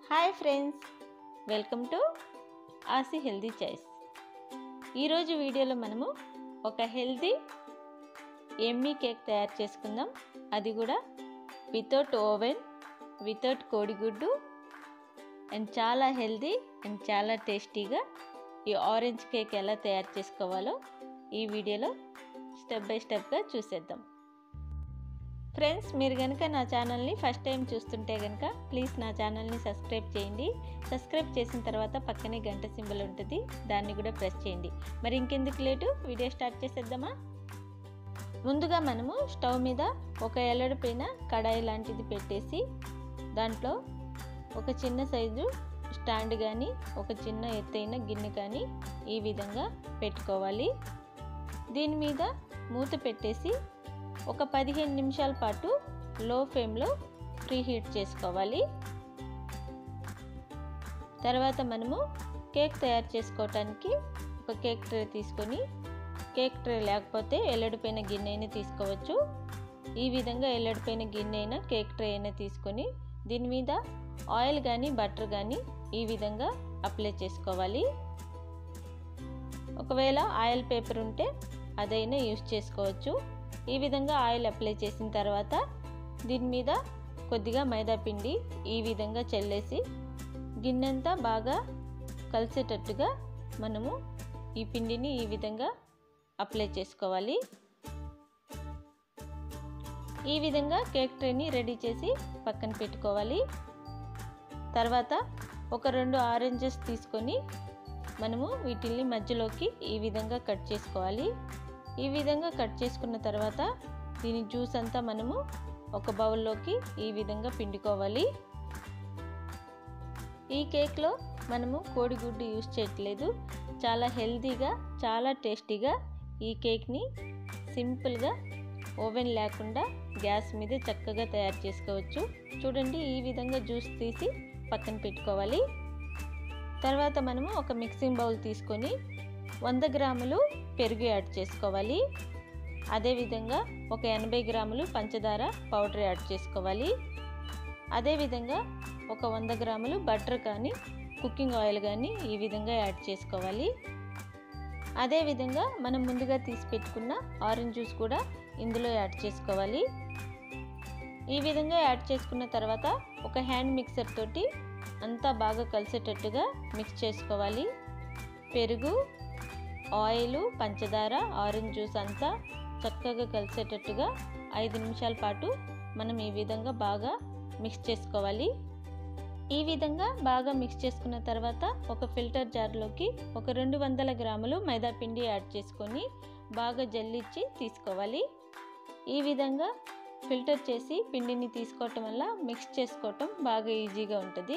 hi friends welcome to ఆసి healthy choice ఈరోజు వీడియోలో మనము ఒక హెల్దీ ఎమ్మీ కేక్ తయారు చేసుకుందాం అది కూడా వితౌట్ ఓవెన్ వితౌట్ కోడిగుడ్డు అండ్ చాలా హెల్దీ అండ్ చాలా టేస్టీగా ఈ ఆరెంజ్ కేక్ ఎలా తయారు చేసుకోవాలో ఈ వీడియోలో స్టెప్ బై స్టెప్గా చూసేద్దాం ఫ్రెండ్స్ మీరు కనుక నా ఛానల్ని ఫస్ట్ టైం చూస్తుంటే కనుక ప్లీజ్ నా ఛానల్ని సబ్స్క్రైబ్ చేయండి సబ్స్క్రైబ్ చేసిన తర్వాత పక్కనే గంట సింబల్ ఉంటుంది దాన్ని కూడా ప్రెస్ చేయండి మరి ఇంకెందుకు లేటు వీడియో స్టార్ట్ చేసేద్దామా ముందుగా మనము స్టవ్ మీద ఒక ఎల్లడి పైన కడాయి లాంటిది పెట్టేసి దాంట్లో ఒక చిన్న సైజు స్టాండ్ కానీ ఒక చిన్న ఎత్తైన గిన్నె కానీ ఈ విధంగా పెట్టుకోవాలి దీని మీద మూత పెట్టేసి ఒక పదిహేను నిమిషాల పాటు లో ఫ్లేమ్లో ప్రీ హీట్ చేసుకోవాలి తర్వాత మనము కేక్ తయారు చేసుకోవటానికి ఒక కేక్ ట్రే తీసుకొని కేక్ ట్రే లేకపోతే ఎల్లడిపోయిన గిన్నె అయినా తీసుకోవచ్చు ఈ విధంగా ఎల్లడిపోయిన గిన్నె అయినా కేక్ ట్రే అయినా తీసుకొని దీని మీద ఆయిల్ కానీ బటర్ కానీ ఈ విధంగా అప్లై చేసుకోవాలి ఒకవేళ ఆయిల్ పేపర్ ఉంటే అదైనా యూస్ చేసుకోవచ్చు ఈ విధంగా ఆయిల్ అప్లై చేసిన తర్వాత దీని మీద కొద్దిగా మైదా పిండి ఈ విధంగా చల్లేసి గిన్నెంతా బాగా కలిసేటట్టుగా మనము ఈ పిండిని ఈ విధంగా అప్లై చేసుకోవాలి ఈ విధంగా కేక్ ట్రేని రెడీ చేసి పక్కన పెట్టుకోవాలి తర్వాత ఒక రెండు ఆరెంజెస్ తీసుకొని మనము వీటిల్ని మధ్యలోకి ఈ విధంగా కట్ చేసుకోవాలి ఈ విధంగా కట్ చేసుకున్న తర్వాత దీని జ్యూస్ అంతా మనము ఒక బౌల్లోకి ఈ విధంగా పిండుకోవాలి ఈ కేక్లో మనము కోడిగుడ్డు యూస్ చేయట్లేదు చాలా హెల్తీగా చాలా టేస్టీగా ఈ కేక్ని సింపుల్గా ఓవెన్ లేకుండా గ్యాస్ మీద చక్కగా తయారు చేసుకోవచ్చు చూడండి ఈ విధంగా జ్యూస్ తీసి పక్కన పెట్టుకోవాలి తర్వాత మనము ఒక మిక్సింగ్ బౌల్ తీసుకొని వంద గ్రాములు పెరుగు యాడ్ చేసుకోవాలి అదేవిధంగా ఒక ఎనభై గ్రాములు పంచదార పౌడర్ యాడ్ చేసుకోవాలి అదేవిధంగా ఒక వంద గ్రాములు బటర్ కానీ కుకింగ్ ఆయిల్ కానీ ఈ విధంగా యాడ్ చేసుకోవాలి అదేవిధంగా మనం ముందుగా తీసి పెట్టుకున్న ఆరెంజ్ జ్యూస్ కూడా ఇందులో యాడ్ చేసుకోవాలి ఈ విధంగా యాడ్ చేసుకున్న తర్వాత ఒక హ్యాండ్ మిక్సర్ తోటి అంతా బాగా కలిసేటట్టుగా మిక్స్ చేసుకోవాలి పెరుగు ఆయిల్ పంచదార ఆరెంజ్ జ్యూస్ అంతా చక్కగా కలిసేటట్టుగా ఐదు నిమిషాల పాటు మనం ఈ విధంగా బాగా మిక్స్ చేసుకోవాలి ఈ విధంగా బాగా మిక్స్ చేసుకున్న తర్వాత ఒక ఫిల్టర్ జార్లోకి ఒక రెండు వందల గ్రాములు మైదా పిండి యాడ్ చేసుకొని బాగా జల్లిచ్చి తీసుకోవాలి ఈ విధంగా ఫిల్టర్ చేసి పిండిని తీసుకోవటం వల్ల మిక్స్ చేసుకోవటం బాగా ఈజీగా ఉంటుంది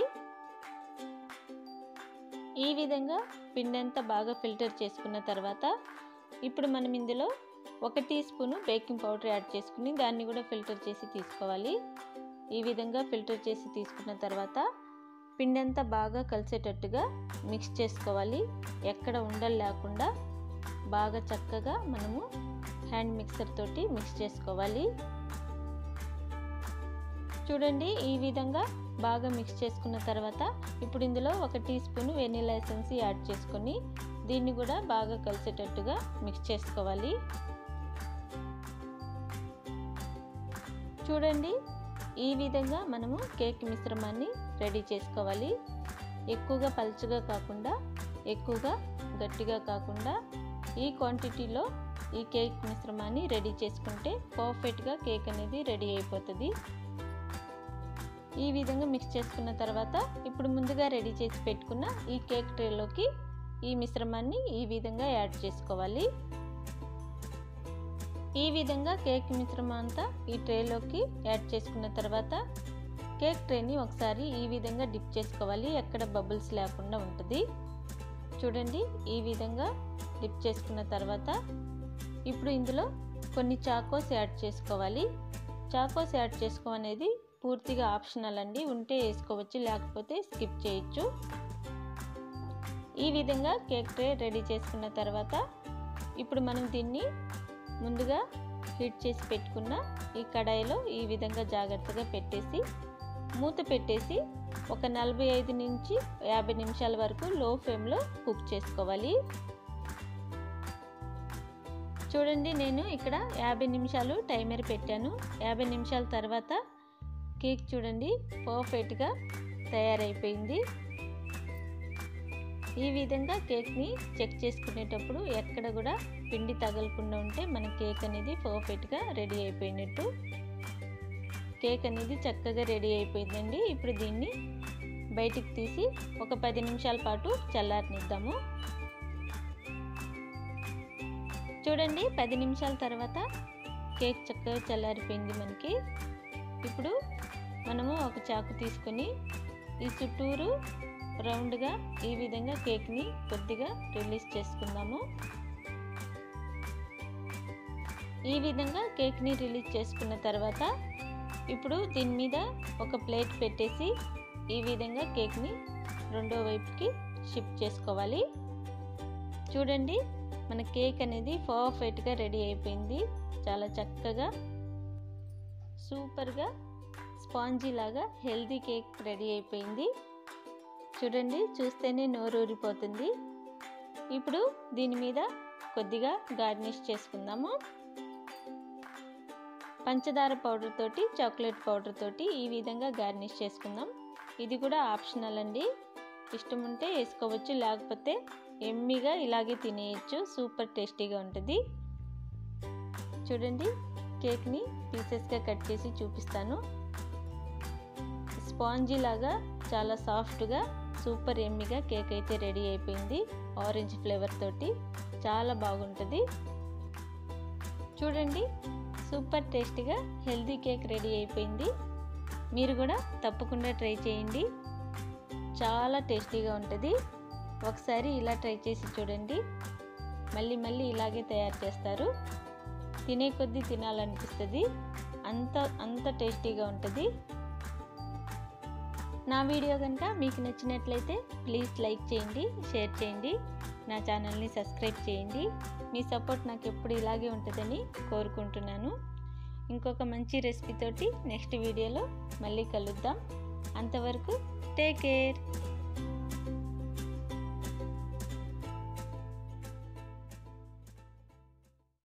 ఈ విధంగా పిండి అంతా బాగా ఫిల్టర్ చేసుకున్న తర్వాత ఇప్పుడు మనం ఇందులో ఒక teaspoon baking powder add చేసుకుని దాన్ని కూడా ఫిల్టర్ చేసి తీసుకోవాలి ఈ విధంగా ఫిల్టర్ చేసి తీసుకున్న తర్వాత పిండి అంతా బాగా కలిసేటట్టుగా మిక్స్ చేసుకోవాలి ఎక్కడ ఉండలు లేకుండా బాగా చక్కగా మనము హ్యాండ్ మిక్సర్ తోటి మిక్స్ చేసుకోవాలి చూడండి ఈ విధంగా బాగా మిక్స్ చేసుకున్న తర్వాత ఇప్పుడు ఇందులో ఒక teaspoon vanilla essence add చేసుకొని దీన్ని కూడా బాగా కలిసేటట్టుగా మిక్స్ చేసుకోవాలి చూడండి ఈ విధంగా మనము కేక్ మిశ్రమాన్ని రెడీ చేసుకోవాలి ఎక్కువగా పలుచగా కాకుండా ఎక్కువగా గట్టిగా కాకుండా ఈ క్వాంటిటీలో ఈ కేక్ మిశ్రమాన్ని రెడీ చేసుకుంటే పర్ఫెక్ట్గా కేక్ అనేది రెడీ అయిపోతుంది ఈ విధంగా మిక్స్ చేసుకున్న తర్వాత ఇప్పుడు ముందుగా రెడీ చేసి పెట్టుకున్న ఈ కేక్ ట్రేలోకి ఈ మిశ్రమాన్ని ఈ విధంగా యాడ్ చేసుకోవాలి ఈ విధంగా కేక్ మిశ్రమం అంతా ఈ ట్రేలోకి యాడ్ చేసుకున్న తర్వాత కేక్ ట్రేని ఒకసారి ఈ విధంగా డిప్ చేసుకోవాలి ఎక్కడ బబుల్స్ లేకుండా ఉంటుంది చూడండి ఈ విధంగా డిప్ చేసుకున్న తర్వాత ఇప్పుడు ఇందులో కొన్ని చాకోస్ యాడ్ చేసుకోవాలి చాకోస్ యాడ్ చేసుకోవనేది పూర్తిగా ఆప్షనల్ అండి ఉంటే వేసుకోవచ్చు లేకపోతే స్కిప్ చేయొచ్చు ఈ విధంగా కేక్ ట్రే రెడీ చేసుకున్న తర్వాత ఇప్పుడు మనం దీన్ని ముందుగా హీట్ చేసి పెట్టుకున్న ఈ కడాయిలో ఈ విధంగా జాగ్రత్తగా పెట్టేసి మూత పెట్టేసి ఒక నలభై ఐదు నుంచి యాభై నిమిషాల వరకు లో ఫ్లేమ్లో కుక్ చేసుకోవాలి చూడండి నేను ఇక్కడ యాభై నిమిషాలు టైమర్ పెట్టాను యాభై నిమిషాల తర్వాత కేక్ చూడండి పర్ఫెక్ట్గా తయారైపోయింది ఈ విధంగా కేక్ని చెక్ చేసుకునేటప్పుడు ఎక్కడ కూడా పిండి తగలకుండా ఉంటే మన కేక్ అనేది పర్ఫెక్ట్గా రెడీ అయిపోయినట్టు కేక్ అనేది చక్కగా రెడీ అయిపోయిందండి ఇప్పుడు దీన్ని బయటికి తీసి ఒక పది నిమిషాల పాటు చల్లారనిద్దాము చూడండి పది నిమిషాల తర్వాత కేక్ చక్కగా చల్లారిపోయింది మనకి ఇప్పుడు మనము ఒక చాకు తీసుకొని ఈ చుట్టూరు రౌండ్గా ఈ విధంగా కేక్ని కొద్దిగా రిలీజ్ చేసుకుందాము ఈ విధంగా కేక్ని రిలీజ్ చేసుకున్న తర్వాత ఇప్పుడు దీని మీద ఒక ప్లేట్ పెట్టేసి ఈ విధంగా కేక్ని రెండో వైపుకి షిఫ్ట్ చేసుకోవాలి చూడండి మన కేక్ అనేది పర్ఫెక్ట్గా రెడీ అయిపోయింది చాలా చక్కగా సూపర్గా స్పాంజీ లాగా హెల్దీ కేక్ రెడీ అయిపోయింది చూడండి చూస్తేనే నోరు ఊరిపోతుంది ఇప్పుడు దీని మీద కొద్దిగా గార్నిష్ చేసుకుందాము పంచదార పౌడర్ తోటి చాక్లెట్ పౌడర్ తోటి ఈ విధంగా గార్నిష్ చేసుకుందాం ఇది కూడా ఆప్షనల్ అండి ఇష్టం ఉంటే వేసుకోవచ్చు లేకపోతే ఎమ్మిగా ఇలాగే తినేయచ్చు సూపర్ టేస్టీగా ఉంటుంది చూడండి కేక్ని పీసెస్గా కట్ చేసి చూపిస్తాను స్పాంజీ లాగా చాలా సాఫ్ట్గా సూపర్ ఎమ్మిగా కేక్ అయితే రెడీ అయిపోయింది ఆరెంజ్ ఫ్లేవర్ తోటి చాలా బాగుంటుంది చూడండి సూపర్ టేస్టీగా హెల్తీ కేక్ రెడీ అయిపోయింది మీరు కూడా తప్పకుండా ట్రై చేయండి చాలా టేస్టీగా ఉంటుంది ఒకసారి ఇలా ట్రై చేసి చూడండి మళ్ళీ మళ్ళీ ఇలాగే తయారు చేస్తారు తినే కొద్దీ తినాలనిపిస్తుంది అంత అంత టేస్టీగా ఉంటుంది నా వీడియో కనుక మీకు నచ్చినట్లయితే ప్లీజ్ లైక్ చేయండి షేర్ చేయండి నా ఛానల్ని సబ్స్క్రైబ్ చేయండి మీ సపోర్ట్ నాకు ఎప్పుడు ఇలాగే ఉంటుందని కోరుకుంటున్నాను ఇంకొక మంచి రెసిపీతోటి నెక్స్ట్ వీడియోలో మళ్ళీ కలుద్దాం అంతవరకు టేక్ కేర్